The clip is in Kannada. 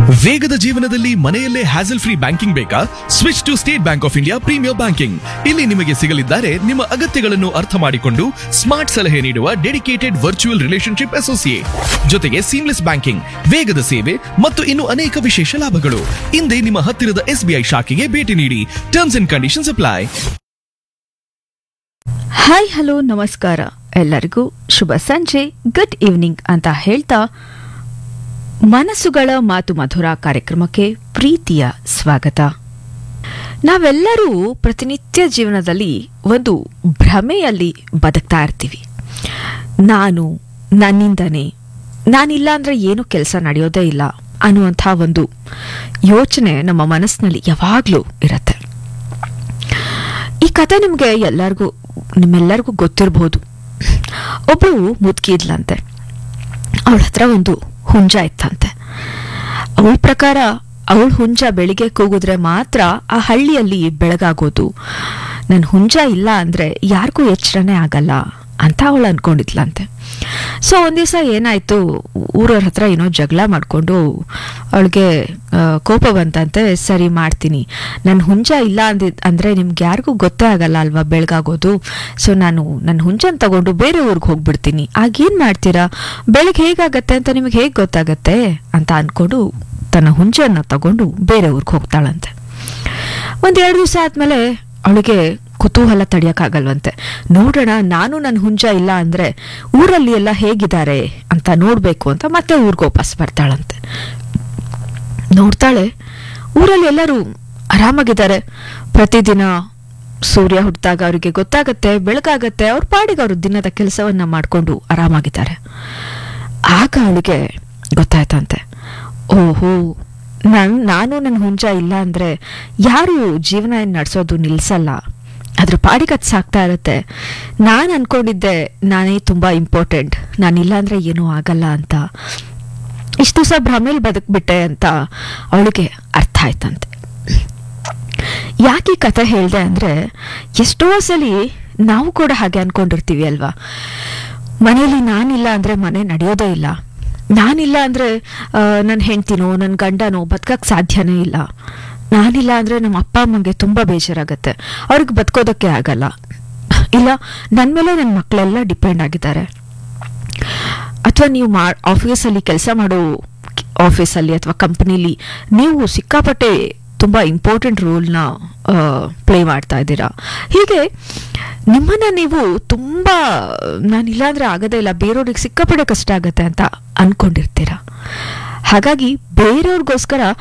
ವೇಗದ ಜೀವನದಲ್ಲಿ ಮನೆಯಲ್ಲೇ ಹ್ಯಾಸಲ್ ಫ್ರೀ ಬ್ಯಾಂಕಿಂಗ್ ಬೇಕಾ switch to State Bank of India premier banking ಇಲ್ಲಿ ನಿಮಗೆ ಸಿಗಲಿದ್ದಾರೆ ನಿಮ್ಮ ಅಗತ್ಯಗಳನ್ನು ಅರ್ಥ ಮಾಡಿಕೊಂಡು ಸ್ಮಾರ್ಟ್ ಸಲಹೆ ನೀಡುವ ಡೆಡಿಕೇಟೆಡ್ ವರ್ಚುವಲ್ ರಿಲೇಶನ್ಶಿಪ್ ಅಸೋಸಿಯೇಟ್ ಜೊತೆಗೆ ಸೀಮ್ಲೆಸ್ ಬ್ಯಾಂಕಿಂಗ್ ವೇಗದ ಸೇವೆ ಮತ್ತು ಇನ್ನು ಅನೇಕ ವಿಶೇಷ ಲಾಭಗಳು ಹಿಂದೆ ನಿಮ್ಮ ಹತ್ತಿರದ ಎಸ್ಬಿಐ ಶಾಖೆಗೆ ಭೇಟಿ ನೀಡಿ terms and conditions apply hi hello ನಮಸ್ಕಾರ ಎಲ್ಲರಿಗೂ ಶುಭ ಸಂಜೆ ಗುಡ್ ಈವ್ನಿಂಗ್ ಅಂತ ಹೇಳ್ತಾ ಮನಸ್ಸುಗಳ ಮಾತು ಮಧುರ ಕಾರ್ಯಕ್ರಮಕ್ಕೆ ಪ್ರೀತಿಯ ಸ್ವಾಗತ ನಾವೆಲ್ಲರೂ ಪ್ರತಿನಿತ್ಯ ಜೀವನದಲ್ಲಿ ಒಂದು ಭ್ರಮೆಯಲ್ಲಿ ಬದುಕ್ತಾ ಇರ್ತೀವಿ ನಾನು ನನ್ನಿಂದನೇ ನಾನಿಲ್ಲ ಅಂದ್ರೆ ಏನು ಕೆಲಸ ನಡೆಯೋದೇ ಇಲ್ಲ ಅನ್ನುವಂಥ ಒಂದು ಯೋಚನೆ ನಮ್ಮ ಮನಸ್ಸಿನಲ್ಲಿ ಯಾವಾಗಲೂ ಇರತ್ತೆ ಈ ಕತೆ ನಿಮಗೆ ಎಲ್ಲರಿಗೂ ನಿಮ್ಮೆಲ್ಲರಿಗೂ ಗೊತ್ತಿರಬಹುದು ಒಬ್ಬಳು ಮುದುಕಿ ಇದ್ಲಂತೆ ಅವಳ ಹತ್ರ ಒಂದು ಹುಂಜ ಇತ್ತಂತೆ ಅವಳ ಪ್ರಕಾರ ಅವಳ ಹುಂಜ ಬೆಳಿಗ್ಗೆ ಕೂಗಿದ್ರೆ ಮಾತ್ರ ಆ ಹಳ್ಳಿಯಲ್ಲಿ ಬೆಳಗಾಗೋದು ನನ್ನ ಹುಂಜ ಇಲ್ಲ ಅಂದ್ರೆ ಯಾರಿಗೂ ಎಚ್ಚರನೇ ಆಗಲ್ಲ ಅಂತ ಅವಳು ಅನ್ಕೊಂಡಿದ್ಲಂತೆ ಸೊ ಒಂದ್ ದಿವಸ ಏನಾಯ್ತು ಊರವ್ರ ಹತ್ರ ಏನೋ ಜಗಳ ಮಾಡ್ಕೊಂಡು ಅವಳಿಗೆ ಕೋಪ ಬಂತಂತೆ ಸರಿ ಮಾಡ್ತೀನಿ ನನ್ನ ಹುಂಜ ಇಲ್ಲ ಅಂದಿದ್ ಅಂದ್ರೆ ನಿಮ್ಗೆ ಯಾರಿಗೂ ಗೊತ್ತೇ ಆಗಲ್ಲ ಅಲ್ವಾ ಬೆಳಗಾಗೋದು ಸೊ ನಾನು ನನ್ನ ಹುಂಜನ್ ತಗೊಂಡು ಬೇರೆ ಊರಿಗೆ ಹೋಗ್ಬಿಡ್ತೀನಿ ಆಗೇನ್ ಮಾಡ್ತೀರಾ ಬೆಳಗ್ಗೆ ಹೇಗಾಗತ್ತೆ ಅಂತ ನಿಮಗೆ ಹೇಗೆ ಗೊತ್ತಾಗತ್ತೆ ಅಂತ ಅನ್ಕೊಂಡು ತನ್ನ ಹುಂಜನ್ನ ತಗೊಂಡು ಬೇರೆ ಊರಿಗೆ ಹೋಗ್ತಾಳಂತೆ ಒಂದ್ ಎರಡು ದಿವಸ ಆದ್ಮೇಲೆ ಅವಳಿಗೆ ಕುತೂಹಲ ತಡಿಯಕ್ಕಾಗಲ್ವಂತೆ ನೋಡೋಣ ನಾನು ನನ್ನ ಹುಂಜ ಇಲ್ಲ ಅಂದ್ರೆ ಊರಲ್ಲಿ ಎಲ್ಲ ಹೇಗಿದ್ದಾರೆ ಅಂತ ನೋಡ್ಬೇಕು ಅಂತ ಮತ್ತೆ ಊರಿಗೆ ವಾಪಸ್ ಬರ್ತಾಳಂತೆ ನೋಡ್ತಾಳೆ ಊರಲ್ಲಿ ಎಲ್ಲರೂ ಆರಾಮಾಗಿದ್ದಾರೆ ಪ್ರತಿದಿನ ಸೂರ್ಯ ಹುಟ್ಟಿದಾಗ ಅವರಿಗೆ ಗೊತ್ತಾಗತ್ತೆ ಬೆಳಗಾಗತ್ತೆ ಅವ್ರ ಪಾಡಿಗೆ ಅವರು ದಿನದ ಕೆಲಸವನ್ನ ಮಾಡ್ಕೊಂಡು ಆರಾಮಾಗಿದ್ದಾರೆ ಆಗ ಅವಳಿಗೆ ಗೊತ್ತಾಯ್ತಂತೆ ಓಹೋ ನನ್ ನಾನು ನನ್ನ ಹುಂಜ ಇಲ್ಲ ಅಂದ್ರೆ ಯಾರು ಜೀವನ ಏನ್ ನಡೆಸೋದು ನಿಲ್ಸಲ್ಲ ಅದ್ರ ಪಾಡಿಗೆ ಅದು ಸಾಕ್ತಾ ಇರುತ್ತೆ ನಾನು ಅನ್ಕೊಂಡಿದ್ದೆ ನಾನೇ ತುಂಬಾ ಇಂಪಾರ್ಟೆಂಟ್ ನಾನಿಲ್ಲ ಅಂದ್ರೆ ಏನೂ ಆಗಲ್ಲ ಅಂತ ಇಷ್ಟು ದಿವಸ ಭ್ರಮೇಲಿ ಬದುಕ್ಬಿಟ್ಟೆ ಅಂತ ಅವಳಿಗೆ ಅರ್ಥ ಆಯ್ತಂತೆ ಯಾಕೆ ಈ ಕಥೆ ಹೇಳ್ದೆ ಅಂದ್ರೆ ಎಷ್ಟೋ ಸಲಿ ನಾವು ಕೂಡ ಹಾಗೆ ಅನ್ಕೊಂಡಿರ್ತೀವಿ ಅಲ್ವಾ ಮನೆಯಲ್ಲಿ ನಾನಿಲ್ಲ ಅಂದ್ರೆ ಮನೆ ನಡೆಯೋದೇ ಇಲ್ಲ ನಾನಿಲ್ಲ ಅಂದ್ರೆ ನನ್ನ ಹೆಂಡ್ತಿನೋ ನನ್ನ ಗಂಡನೋ ಬದುಕಕ್ಕೆ ಸಾಧ್ಯನೇ ಇಲ್ಲ ನಾನಿಲ್ಲ ಅಂದ್ರೆ ನಮ್ಮ ಅಪ್ಪ ಅಮ್ಮಂಗೆ ತುಂಬಾ ಬೇಜಾರಾಗತ್ತೆ ಅವ್ರಿಗೆ ಬದುಕೋದಕ್ಕೆ ಆಗಲ್ಲ ಇಲ್ಲ ನನ್ನ ಮೇಲೆ ನನ್ನ ಮಕ್ಕಳೆಲ್ಲ ಡಿಪೆಂಡ್ ಆಗಿದ್ದಾರೆ ಅಥವಾ ನೀವು ಮಾ ಆಫೀಸಲ್ಲಿ ಕೆಲಸ ಮಾಡೋ ಆಫೀಸಲ್ಲಿ ಅಥವಾ ಕಂಪನಿಲಿ ನೀವು ಸಿಕ್ಕಾಪಟ್ಟೆ ತುಂಬ ಇಂಪಾರ್ಟೆಂಟ್ ರೋಲ್ನ ಪ್ಲೇ ಮಾಡ್ತಾ ಇದ್ದೀರಾ ಹೀಗೆ ನಿಮ್ಮನ್ನ ನೀವು ತುಂಬ ನಾನಿಲ್ಲ ಅಂದ್ರೆ ಆಗೋದೇ ಇಲ್ಲ ಬೇರೆಯವ್ರಿಗೆ ಸಿಕ್ಕಾಪಟ್ಟೆ ಕಷ್ಟ ಆಗತ್ತೆ ಅಂತ ಅನ್ಕೊಂಡಿರ್ತೀರಾ ಹಾಗಾಗಿ ಬೇರೆಯವ್ರಿಗೋಸ್ಕರ